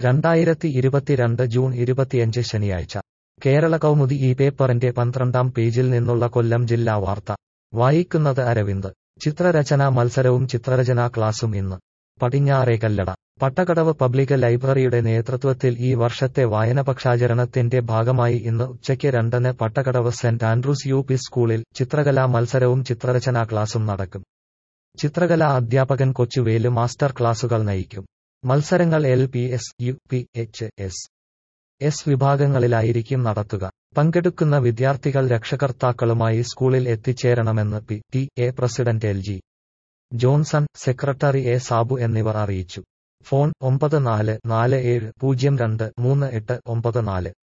രണ്ടായിരത്തി ഇരുപത്തിരണ്ട് ജൂൺ ഇരുപത്തിയഞ്ച് ശനിയാഴ്ച കേരള കൗമുദി ഈ പേപ്പറിന്റെ പന്ത്രണ്ടാം പേജിൽ നിന്നുള്ള കൊല്ലം ജില്ലാ വാർത്ത വായിക്കുന്നത് അരവിന്ദ് ചിത്രരചനാ മത്സരവും ചിത്രരചനാ ക്ലാസും ഇന്ന് പടിഞ്ഞാറേ കല്ലട പട്ടകടവ് പബ്ലിക് ലൈബ്രറിയുടെ നേതൃത്വത്തിൽ ഈ വർഷത്തെ വായനപക്ഷാചരണത്തിന്റെ ഭാഗമായി ഇന്ന് ഉച്ചയ്ക്ക് രണ്ടിന് Pattakadavu saint Andrews U P സ്കൂളിൽ ചിത്രകലാ മത്സരവും ചിത്രരചനാ ക്ലാസും നടക്കും ചിത്രകലാ അധ്യാപകൻ കൊച്ചുവേലു മാസ്റ്റർ ക്ലാസുകൾ നയിക്കും മത്സരങ്ങൾ L P S U P H S S വിഭാഗങ്ങളിലായിരിക്കും നടത്തുക പങ്കെടുക്കുന്ന വിദ്യാർത്ഥികൾ രക്ഷകർത്താക്കളുമായി സ്കൂളിൽ എത്തിച്ചേരണമെന്ന് P T A president L G Johnson secretary A Sabu എന്നിവർ അറിയിച്ചു ഫോൺ ഒമ്പത് നാല് നാല് ഏഴ് പൂജ്യം രണ്ട് മൂന്ന് എട്ട് ഒമ്പത് നാല്